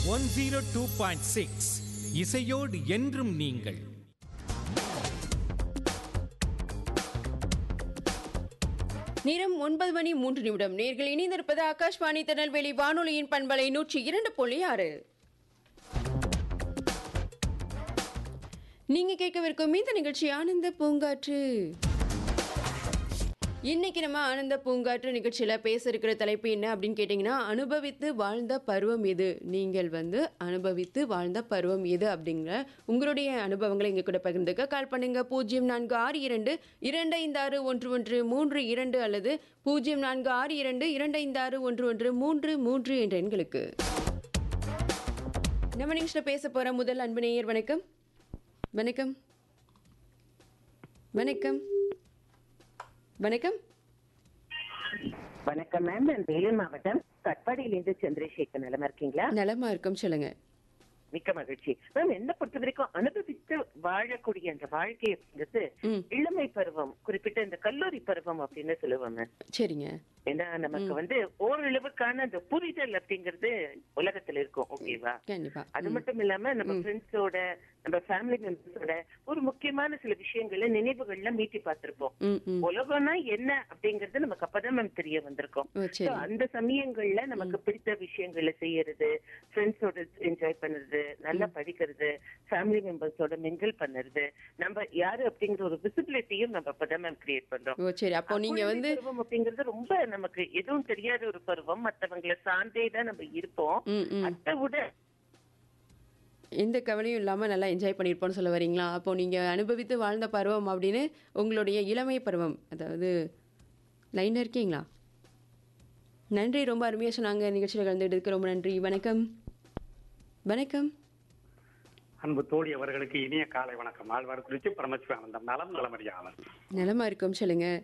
One zero two point six இசையோடு என்றும் நீங்கள் நேரம் ஒன்பது மணி மூன்று நிமிடம் நேர்கள் இணைந்திருப்பது ஆகாஷ்வாணி திருநெல்வேலி வானொலியின் பண்பலை நூற்றி இரண்டு புள்ளி ஆறு நீங்க கேட்கவிருக்கும் இந்த நிகழ்ச்சி ஆனந்த பூங்காற்று இன்னைக்கு நம்ம ஆனந்த பூங்காற்று நிகழ்ச்சியில பேச இருக்கிற தலைப்பு என்ன அப்படின்னு கேட்டிங்கன்னா அனுபவித்து வாழ்ந்த பருவம் எது நீங்கள் வந்து அனுபவித்து வாழ்ந்த பருவம் எது அப்படிங்கிற உங்களுடைய அனுபவங்களை இங்க கூட பகிர்ந்துக்க கால் பண்ணுங்க பூஜ்ஜியம் நான்கு ஆறு இரண்டு இரண்டு ஐந்து ஆறு ஒன்று ஒன்று மூன்று இரண்டு அல்லது பூஜ்ஜியம் நான்கு ஆறு இரண்டு இரண்டு ஐந்து ஆறு ஒன்று ஒன்று மூன்று மூன்று என்ற எண்களுக்கு நம்ம நிகழ்ச்சியில் பேச போற முதல் அன்பு நேயர் வணக்கம் வணக்கம் வணக்கம் வணக்கம் வணக்கம் மேம் நான் வேலூர் மாவட்டம் கட்பாடியிலிருந்து சந்திரசேகர் நிலமா இருக்கீங்களா நலமா இருக்கும் சொல்லுங்க மிக்க மகிழ்ச்சி மேம் என்ன பொறுத்த வரைக்கும் அனுபவித்து வாழக்கூடிய அந்த வாழ்க்கை அப்படிங்கிறது ம். இளமை பருவம் குறிப்பிட்ட இந்த கல்லூரி பருவம் அப்படின்னு சொல்லுவாங்க சரிங்க ஏன்னா நமக்கு வந்து ஓரளவுக்கான அந்த புரிதல் அப்படிங்கிறது உலகத்துல இருக்கும் ஓகேவா கண்டிப்பா அது மட்டும் இல்லாம நம்ம ஃப்ரெண்ட்ஸோட நம்ம ஃபேமிலி மெம்பர்ஸோட ஒரு முக்கியமான சில விஷயங்களை நினைவுகள்ல மீட்டி பார்த்திருப்போம் ம் ம் உலகம்னா என்ன அப்படிங்கறது நமக்கு அப்பதான் மேம் தெரிய வந்திருக்கும் ஓ So, சரி அந்த சமயங்கள்ல நமக்கு பிடித்த விஷயங்களை செய்யறது ஃப்ரெண்ட்ஸோட என்ஜாய் பண்ணுறது நல்லா படிக்கிறது ஃபேமிலி மெம்பர்ஸோட மிங்கிள் பண்ணுறது நம்ம யாரு அப்படிங்கிற ஒரு விசிபிலிட்டியும் நம்ம அப்பதான் மேம் கிரியேட் பண்றோம் ஓ சரி அப்போ நீங்க குழந்தை வந்து பருவம் அப்படிங்கிறது ரொம்ப நமக்கு எதுவும் தெரியாத ஒரு பருவம் மத்தவங்களை சார்ந்தே தான் நம்ம இருப்போம் ம் ம் அதை விட எந்த கவலையும் இல்லாம நல்லா என்ஜாய் பண்ணியிருப்போம்னு சொல்ல வரீங்களா அப்போ நீங்க அனுபவித்து வாழ்ந்த பருவம் அப்படின்னு உங்களுடைய இளமை பருவம் அதாவது லைன்ல இருக்கீங்களா நன்றி ரொம்ப அருமையா சொன்னாங்க நிகழ்ச்சியில் கலந்துக்கிட்டதுக்கு ரொம்ப நன்றி வணக்கம் வணக்கம் அன்பு தோழி அவர்களுக்கு இனிய காலை வணக்கம் ஆழ்வார் குறிச்சி பரமசிவானந்தம் நலம் நலமறியாளர் நலமா இருக்கும் சொல்லுங்க